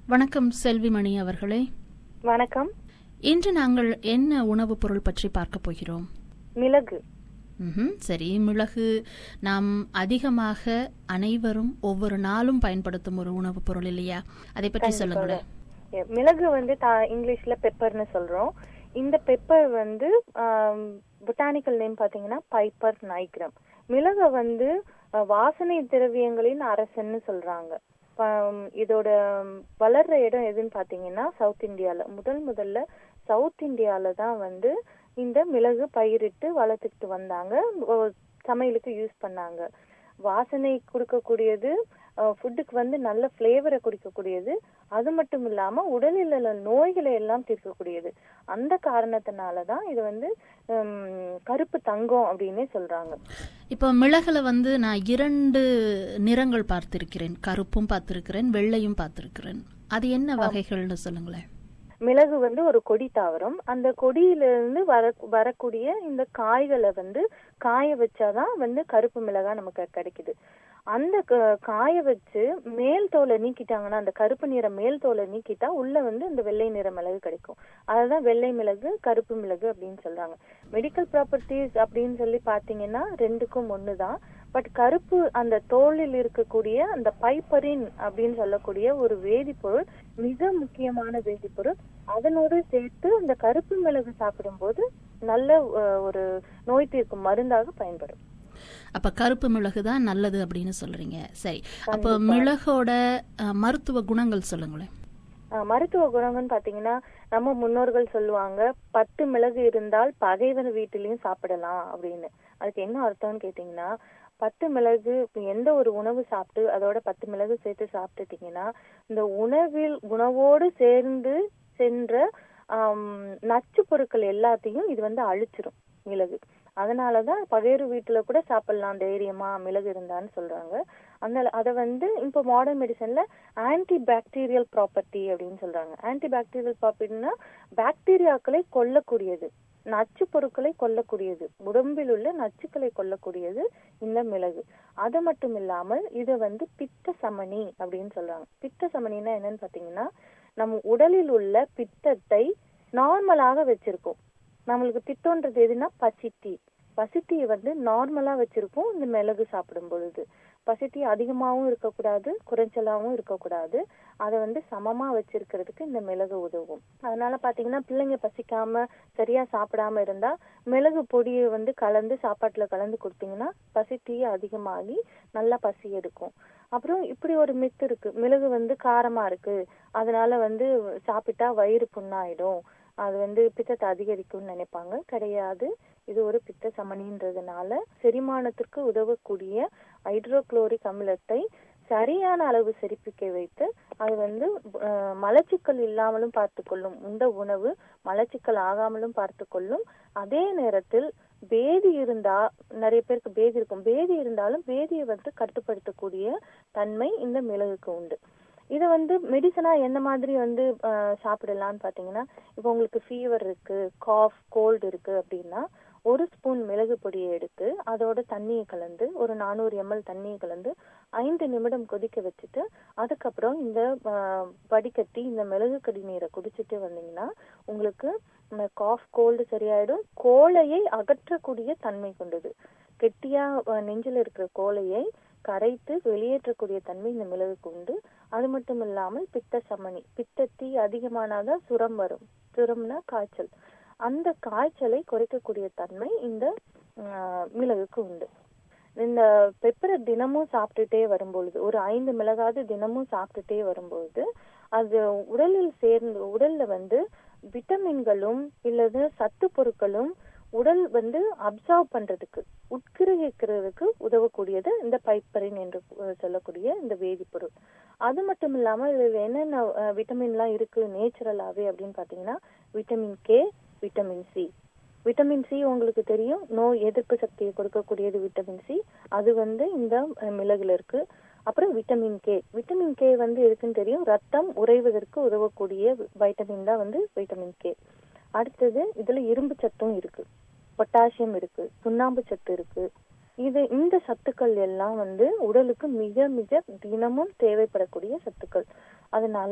வணக்கம் செல்விமணி அவர்களே வணக்கம் இன்று நாங்கள் என்ன உணவுப் பொருள் பற்றி பார்க்க போகிறோம் மிளகு ம்ஹும், சரி மிளகு நாம் அதிகமாக அனைவரும் ஒவ்வொரு நாளும் பயன்படுத்தும் ஒரு உணவுப் பொருள் இல்லையா அதை பற்றி சொல்லுங்களேன் எ, மிளகு வந்து தா- இங்கிலீஷ்ல பெப்பர்னு சொல்றோம் இந்த பெப்பர் வந்து பொட்டானிக்கல் நேம் பாத்தீங்கன்னா பைப்பர் நைக்ரம் மிளக வந்து அஹ், வாசனை திரவியங்களின் அரசன்னு சொல்றாங்க ஆம், இதோட ம், வளர்ற இடம் எதுன்னு பாத்தீங்கன்னா சவுத் இந்தியால முதல் முதல்ல சவுத் இந்தியால தான் வந்து இந்த மிளகு பயிரிட்டு வளர்த்துக்கிட்டு வந்தாங்க ஒ- சமையலுக்கு யூஸ் பண்ணாங்க வாசனை கொடுக்கக்கூடியது ஃபுட்டுக்கு வந்து நல்ல ஃப்ளேவரை கொடுக்கக்கூடியது அது மட்டும் இல்லாம உடலில் உள்ள நோய்களை எல்லாம் தீர்க்கக்கூடியது அந்த காரணத்தினால தான் இது வந்து ஹம், கருப்பு தங்கம் அப்படின்னே சொல்றாங்க இப்போ மிளகுல வந்து நான் இரண்டு நிறங்கள் பார்த்திருக்கிறேன் கருப்பும் பார்த்திருக்கிறேன் வெள்ளையும் பார்த்திருக்கிறேன் அது என்ன வகைகள்னு சொல்லுங்களேன் மிளகு வந்து ஒரு கொடி தாவரம் அந்த கொடியிலிருந்து வர வரக்கூடிய இந்த காய்களை வந்து காய வச்சாதான் வந்து கருப்பு மிளகா நமக்கு கிடைக்குது அந்த க- காய வச்சு மேல் தோலை நீக்கிட்டாங்கன்னா அந்த கருப்பு நிற மேல் தோலை நீக்கிட்டா உள்ள வந்து இந்த வெள்ளை நிற மிளகு கிடைக்கும் அதுதான் வெள்ளை மிளகு கருப்பு மிளகு அப்படின்னு சொல்றாங்க மெடிக்கல் ப்ராப்பர்ட்டிஸ் அப்படின்னு சொல்லி பாத்தீங்கன்னா ரெண்டுக்கும் ஒண்ணுதான் பட் கருப்பு அந்த தோலில் இருக்கக்கூடிய அந்த பைப்பரின் அப்படின்னு சொல்லக்கூடிய ஒரு வேதிப்பொருள் மிக முக்கியமான வேதிப்பொருள் அதனோடு சேர்த்து அந்த கருப்பு மிளகு சாப்பிடும்போது நல்ல அஹ், ஒரு நோய் தீர்க்கும் மருந்தாக பயன்படும் அப்ப கருப்பு மிளகு தான் நல்லது அப்படின்னு சொல்றீங்க சரி அப்போ மிளகோட அஹ், மருத்துவ குணங்கள் சொல்லுங்களேன் அஹ், மருத்துவ குணங்கள்னு பாத்தீங்கன்னா நம்ம முன்னோர்கள் சொல்லுவாங்க பத்து மிளகு இருந்தால் பகைவர் வீட்டிலையும் சாப்பிடலாம் அப்படின்னு அதுக்கு என்ன அர்த்தம்னு கேட்டீங்கன்னா பத்து மிளகு இப்ப எந்த ஒரு உணவு சாப்பிட்டு அதோட பத்து மிளகு சேர்த்து சாப்பிட்டுட்டீங்கன்னா இந்த உணவில் உணவோடு சேர்ந்து சென்ற ஆம், நச்சு பொருட்கள் எல்லாத்தையும் இது வந்து அழிச்சிரும் மிளகு அதனாலதான் பகையறு வீட்டுல கூட சாப்பிடலாம் தைரியமா மிளகு இருந்தான்னு சொல்றாங்க அந்த அத வந்து இப்போ மாடர்ன் மெடிசன்ல ஆன்டி பாக்டீரியல் ப்ராப்பர்ட்டி அப்படின்னு சொல்றாங்க ஆன்டி பாக்டீரியல் ப்ராப்பர்ட்டினா பாக்டீரியாக்களை கொல்லக்கூடியது நச்சு பொருட்களை கொல்லக்கூடியது உடம்பில் உள்ள நச்சுக்களை கொல்லக்கூடியது இந்த மிளகு அது மட்டும் இல்லாமல் இது வந்து பித்த சமனி அப்படின்னு சொல்றாங்க பித்த சமனின்னா என்னன்னு பாத்தீங்கன்னா நம்ம உடலில் உள்ள பித்தத்தை நார்மலாக வச்சிருக்கோம் நம்மளுக்கு பித்தம்ன்றது எதுனா பசித்தி பசித்தியை வந்து நார்மலா வச்சிருக்கோம் இந்த மிளகு சாப்பிடும் பொழுது பசித்தி அதிகமாவும் இருக்கக்கூடாது குறைச்சலாவும் இருக்கக்கூடாது அதை வந்து சமமா வச்சிருக்கிறதுக்கு இந்த மிளகு உதவும் அதனால பாத்தீங்கன்னா பிள்ளைங்க பசிக்காம சரியா சாப்பிடாம இருந்தா மிளகு பொடியை வந்து கலந்து சாப்பாட்டுல கலந்து கொடுத்தீங்கன்னா பசித்தி அதிகமாகி நல்லா பசி எடுக்கும் அப்புறம் இப்படி ஒரு மித்து இருக்கு மிளகு வந்து காரமா இருக்கு அதனால வந்து சாப்பிட்டா வயிறு புண்ணாயிடும் அது வந்து பித்தத்தை அதிகரிக்கும்னு நினைப்பாங்க கிடையாது இது ஒரு பித்த சமனின்றதுனால செரிமானத்திற்கு உதவக்கூடிய ஹைட்ரோகுளோரிக் அமிலத்தை சரியான அளவு செரிப்பிக்க வைத்து அது வந்து அஹ், மலச்சிக்கல் இல்லாமலும் பார்த்துக்கொள்ளும் இந்த உணவு மலச்சிக்கல் ஆகாமலும் பார்த்துக்கொள்ளும் அதே நேரத்தில் பேதி இருந்தா நிறைய பேருக்கு பேதி இருக்கும் பேதி இருந்தாலும் பேதியை வந்து கட்டுப்படுத்தக்கூடிய தன்மை இந்த மிளகுக்கு உண்டு இதை வந்து மெடிசனா என்ன மாதிரி வந்து அஹ், சாப்பிடலாம்னு பாத்தீங்கன்னா இப்போ உங்களுக்கு ஃபீவர் இருக்கு காஃப் கோல்டு இருக்கு அப்படின்னா ஒரு ஸ்பூன் மிளகு பொடியை எடுத்து அதோட தண்ணியை கலந்து ஒரு நானூறு எம்எல் தண்ணியை கலந்து ஐந்து நிமிடம் கொதிக்க வச்சுட்டு அதுக்கப்புறம் இந்த அஹ், வடிகட்டி இந்த மிளகு கடி நீரை குடிச்சிட்டு வந்தீங்கன்னா உங்களுக்கு காஃப் கோல்டு சரியாயிடும் கோழையை அகற்றக்கூடிய தன்மை கொண்டது கெட்டியா அஹ், நெஞ்சில் இருக்கிற கோழையை கரைத்து வெளியேற்றக்கூடிய தன்மை இந்த மிளகுக்கு உண்டு அது மட்டும் இல்லாமல் பித்த சமனி பித்தத்தி அதிகமானாதான் சுரம் வரும் சுரம்னா காய்ச்சல் அந்த காய்ச்சலை குறைக்கக்கூடிய தன்மை இந்த ஆஹ், மிளகுக்கு உண்டு இந்த பெப்பரை தினமும் சாப்பிட்டுட்டே வரும்பொழுது ஒரு ஐந்து மிளகாவது தினமும் சாப்பிட்டுட்டே வரும்பொழுது அது உடலில் சேர்ந்து உடல்ல வந்து விட்டமின்களும் இல்லது சத்து பொருட்களும் உடல் வந்து அப்சர்வ் பண்றதுக்கு உட்கிரகிக்கிறதுக்கு உதவக்கூடியது இந்த பைப்பரின் என்று அஹ், சொல்லக்கூடிய இந்த வேதிப்பொருள் அது மட்டும் இல்லாம இதுல என்னென்ன அஹ், விட்டமின்லாம் இருக்கு நேச்சுரலாவே அப்படின்னு பாத்தீங்கன்னா vitamin K vitamin C vitamin C உங்களுக்கு தெரியும் நோய் எதிர்ப்பு சக்தியை கொடுக்கக்கூடியது விட்டமின் சி அது வந்து இந்த அஹ், மிளகுல இருக்கு அப்புறம் விட்டமின் கே விட்டமின் கே வந்து இருக்குன்னு தெரியும் ரத்தம் உறைவதற்கு உதவக்கூடிய வைட்டமின் தான் வந்து விட்டமின் கே அடுத்தது இதுல இரும்பு சத்தும் இருக்கு பொட்டாசியம் இருக்கு சுண்ணாம்பு சத்து இருக்கு இது இந்த சத்துக்கள் எல்லாம் வந்து உடலுக்கு மிக மிக தினமும் தேவைப்படக்கூடிய சத்துக்கள் அதனால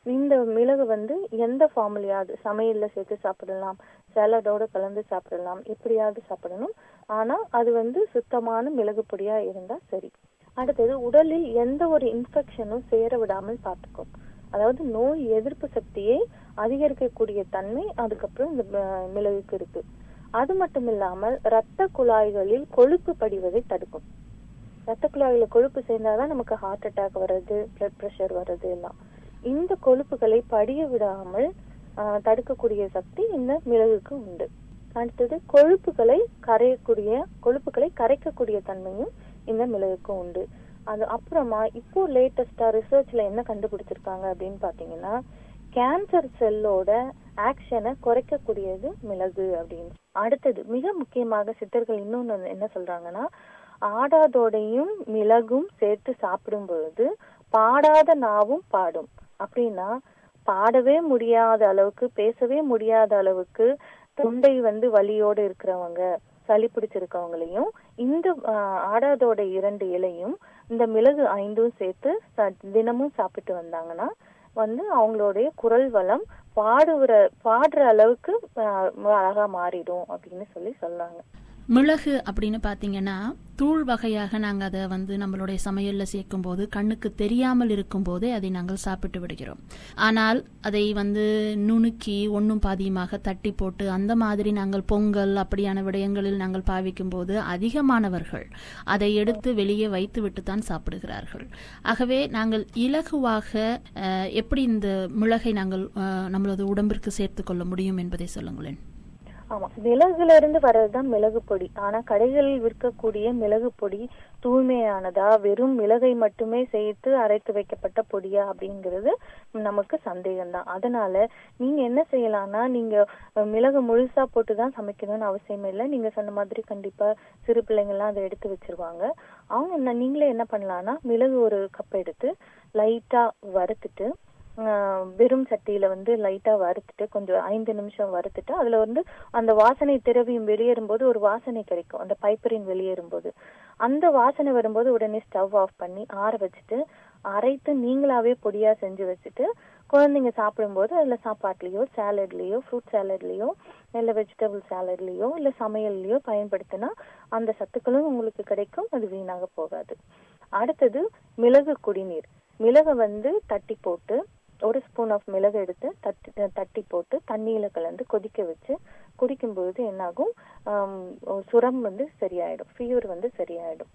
இந்த மிளகு வந்து எந்த ஃபார்ம்லயாவது சமையல்ல சேர்த்து சாப்பிடலாம் சாலடோட கலந்து சாப்பிடலாம் எப்படியாவது சாப்பிடணும் ஆனா அது வந்து சுத்தமான மிளகு பொடியா இருந்தா சரி அடுத்தது உடலில் எந்த ஒரு இன்ஃபெக்ஷனும் சேர விடாமல் பார்த்துக்கும் அதாவது நோய் எதிர்ப்பு சக்தியை அதிகரிக்கக்கூடிய தன்மை அதுக்கப்புறம் இந்த அஹ், மிளகுக்கு இருக்கு அது மட்டும் இல்லாமல் இரத்த குழாய்களில் கொழுப்பு படிவதை தடுக்கும் ரத்த குழாயில கொழுப்பு சேர்ந்தாதான் நமக்கு ஹார்ட் அட்டாக் வர்றது பிளட் பிரஷர் வர்றது எல்லாம் இந்த கொழுப்புகளை படிய விடாமல் ஆஹ், தடுக்கக்கூடிய சக்தி இந்த மிளகுக்கு உண்டு அடுத்தது கொழுப்புகளை கரையக்கூடிய கொழுப்புகளை கரைக்கக்கூடிய தன்மையும் இந்த மிளகுக்கு உண்டு அது அப்புறமா இப்போ லேட்டஸ்டா ரிசர்ச்ல என்ன கண்டுபிடிச்சிருக்காங்க அப்படின்னு பாத்தீங்கன்னா கேன்சர் செல்லோட ஆக்ஷனை குறைக்கக்கூடியது மிளகு அப்படின்னு அடுத்தது மிக முக்கியமாக சித்தர்கள் இன்னொன்னு என்ன சொல்றாங்கன்னா ஆடாதோடையும் மிளகும் சேர்த்து சாப்பிடும் பொழுது பாடாத நாவும் பாடும் அப்படின்னா பாடவே முடியாத அளவுக்கு பேசவே முடியாத அளவுக்கு தொண்டை வந்து வலியோட இருக்கிறவங்க சளி பிடிச்சிருக்கவங்களையும் இந்த ஆஹ், ஆடாதோட இரண்டு இலையும் இந்த மிளகு ஐந்தும் சேர்த்து ச- தினமும் சாப்பிட்டு வந்தாங்கன்னா வந்து அவங்களுடைய குரல் வளம் பாடுற பாடுற அளவுக்கு ஆஹ், அழகா மாறிடும் அப்படின்னு சொல்லி சொன்னாங்க மிளகு அப்படின்னு பார்த்தீங்கன்னா தூள் வகையாக நாங்கள் அதை வந்து நம்மளுடைய சமையலில் சேர்க்கும் போது கண்ணுக்கு தெரியாமல் இருக்கும் போதே அதை நாங்கள் சாப்பிட்டு விடுகிறோம் ஆனால் அதை வந்து நுணுக்கி ஒன்றும் பாதியுமாக தட்டி போட்டு அந்த மாதிரி நாங்கள் பொங்கல் அப்படியான விடயங்களில் நாங்கள் பாவிக்கும் போது அதிகமானவர்கள் அதை எடுத்து வெளியே வைத்து விட்டு தான் சாப்பிடுகிறார்கள் ஆகவே நாங்கள் இலகுவாக அஹ், எப்படி இந்த மிளகை நாங்கள் அஹ், நம்மளது உடம்பிற்கு சேர்த்து கொள்ள முடியும் என்பதை சொல்லுங்களேன் ஆமா மிளகுல இருந்து வர்றதுதான் மிளகு பொடி ஆனா கடைகளில் விற்கக்கூடிய மிளகு பொடி தூய்மையானதா வெறும் மிளகை மட்டுமே சேர்த்து அரைத்து வைக்கப்பட்ட பொடியா அப்படிங்கிறது நமக்கு சந்தேகம்தான் அதனால நீங்க என்ன செய்யலாம்னா நீங்க அஹ், மிளகு முழுசா போட்டு தான் சமைக்கணும்னு அவசியம் இல்லை நீங்க சொன்ன மாதிரி கண்டிப்பா சிறு பிள்ளைங்க எல்லாம் அதை எடுத்து வச்சிருவாங்க அவங்க என்ன நீங்களே என்ன பண்ணலாம்னா மிளகு ஒரு கப் எடுத்து லைட்டா வறுத்துட்டு ஆஹ் வெறும் சட்டியில வந்து லைட்டா வறுத்துட்டு கொஞ்சம் ஐந்து நிமிஷம் வறுத்துட்டு அதுல வந்து அந்த வாசனை திரவியம் வெளியேறும்போது ஒரு வாசனை கிடைக்கும் அந்த பைப்பரின் வெளியேறும்போது அந்த வாசனை வரும்போது உடனே ஸ்டவ் ஆஃப் பண்ணி ஆற வச்சுட்டு அரைத்து நீங்களாவே பொடியா செஞ்சு வச்சுட்டு குழந்தைங்க சாப்பிடும்போது அதுல சாப்பாட்லயோ சாலட்லயோ ஃப்ரூட் சாலட்லயோ இல்ல வெஜிடபிள் சாலட்லயோ இல்ல சமையல்லயோ பயன்படுத்தினா அந்த சத்துக்களும் உங்களுக்கு கிடைக்கும் அது வீணாக போகாது அடுத்தது மிளகு குடிநீர் மிளகை வந்து தட்டி போட்டு ஒரு ஸ்பூன் ஆஃப் மிளகு எடுத்து தட்டி தட்டி போட்டு தண்ணியில கலந்து கொதிக்க வச்சு குடிக்கும்பொழுது என்னாகும் ஆம், சுரம் வந்து சரியாயிடும் ஃபீவர் வந்து சரியாயிடும்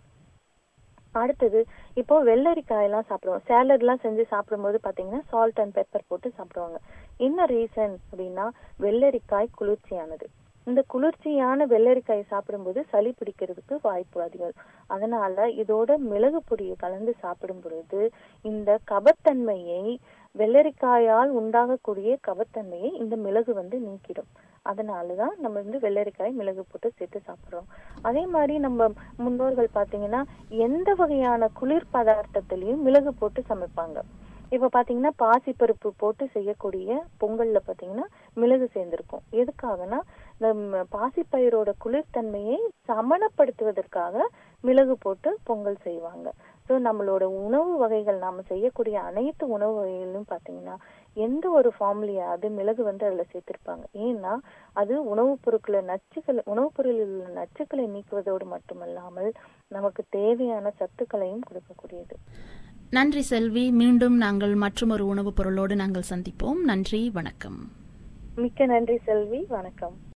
அடுத்தது இப்போ வெள்ளரிக்காய் எல்லாம் சாப்பிடுவோம் சேலட் எல்லாம் செஞ்சு சாப்பிடும்போது பாத்தீங்கன்னா சால்ட் அண்ட் பெப்பர் போட்டு சாப்பிடுவாங்க என்ன ரீசன் அப்படின்னா வெள்ளரிக்காய் குளிர்ச்சியானது இந்த குளிர்ச்சியான வெள்ளரிக்காய் சாப்பிடும்போது சளி பிடிக்கிறதுக்கு வாய்ப்பு அதிகம் அதனால இதோட மிளகு பொடியை கலந்து சாப்பிடும் பொழுது இந்த கபத்தன்மையை வெள்ளரிக்காயால் உண்டாகக்கூடிய கபத்தன்மையை இந்த மிளகு வந்து நீக்கிடும் அதனாலதான் நம்ம வந்து வெள்ளரிக்காய் மிளகு போட்டு சேர்த்து சாப்பிடுறோம் அதே மாதிரி நம்ம முன்னோர்கள் பாத்தீங்கன்னா எந்த வகையான குளிர் பதார்த்தத்திலையும் மிளகு போட்டு சமைப்பாங்க இப்ப பாத்தீங்கன்னா பாசிப்பருப்பு போட்டு செய்யக்கூடிய பொங்கல்ல பாத்தீங்கன்னா மிளகு சேர்ந்திருக்கும் எதுக்காகனா இந்த ம், பாசிப்பயிரோட குளிர்தன்மையை சமனப்படுத்துவதற்காக மிளகு போட்டு பொங்கல் செய்வாங்க ஸோ நம்மளோட உணவு வகைகள் நாம செய்யக்கூடிய அனைத்து உணவு வகைகளிலும் பாத்தீங்கன்னா எந்த ஒரு ஃபார்ம்லயாவது மிளகு வந்து அதுல சேர்த்திருப்பாங்க ஏன்னா அது உணவுப் பொருட்களை நச்சுக்களை உணவுப் பொருளில் உள்ள நச்சுக்களை நீக்குவதோடு மட்டுமல்லாமல் நமக்கு தேவையான சத்துக்களையும் கொடுக்கக்கூடியது நன்றி செல்வி மீண்டும் நாங்கள் மற்றொரு உணவுப் பொருளோடு நாங்கள் சந்திப்போம் நன்றி வணக்கம் மிக்க நன்றி செல்வி வணக்கம்